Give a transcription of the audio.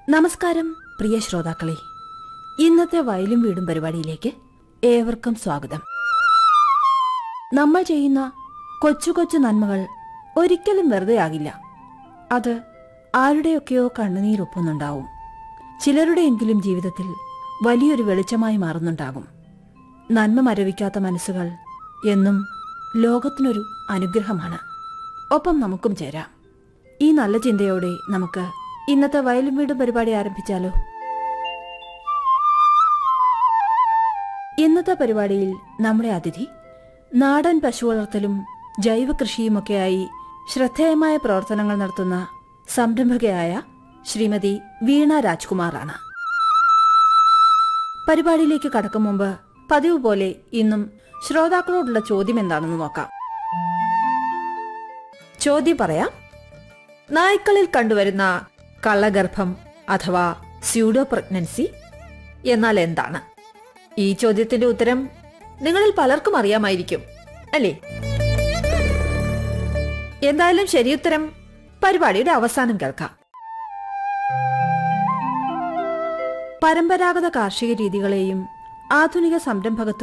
നമസ്കാരം പ്രിയ ശ്രോതാക്കളെ ഇന്നത്തെ വയലും വീടും പരിപാടിയിലേക്ക് ഏവർക്കും സ്വാഗതം നമ്മൾ ചെയ്യുന്ന കൊച്ചു കൊച്ചു നന്മകൾ ഒരിക്കലും വെറുതെ ആകില്ല അത് ആരുടെയൊക്കെയോ കണ്ണുനീരൊപ്പുന്നുണ്ടാവും ചിലരുടെയെങ്കിലും ജീവിതത്തിൽ വലിയൊരു വെളിച്ചമായി മാറുന്നുണ്ടാകും നന്മ മരവിക്കാത്ത മനസ്സുകൾ എന്നും ലോകത്തിനൊരു അനുഗ്രഹമാണ് ഒപ്പം നമുക്കും ചേരാം ഈ നല്ല ചിന്തയോടെ നമുക്ക് ഇന്നത്തെ വയലും വീടും പരിപാടി ആരംഭിച്ചാലോ ഇന്നത്തെ പരിപാടിയിൽ നമ്മുടെ അതിഥി നാടൻ പശു വളർത്തലും ജൈവ കൃഷിയുമൊക്കെയായി ശ്രദ്ധേയമായ പ്രവർത്തനങ്ങൾ നടത്തുന്ന സംരംഭകയായ ശ്രീമതി വീണ രാജ്കുമാറാണ് പരിപാടിയിലേക്ക് കടക്കും മുമ്പ് പതിവ് പോലെ ഇന്നും ശ്രോതാക്കളോടുള്ള ചോദ്യം എന്താണെന്ന് നോക്കാം ചോദ്യം പറയാം നായ്ക്കളിൽ കണ്ടുവരുന്ന കള്ളഗർഭം അഥവാ സ്യൂഡോ പ്രഗ്നൻസി എന്നാൽ എന്താണ് ഈ ചോദ്യത്തിന്റെ ഉത്തരം നിങ്ങളിൽ പലർക്കും അറിയാമായിരിക്കും അല്ലേ എന്തായാലും ശരിയുത്തരം പരിപാടിയുടെ അവസാനം കേൾക്കാം പരമ്പരാഗത കാർഷിക രീതികളെയും ആധുനിക സംരംഭകത്വ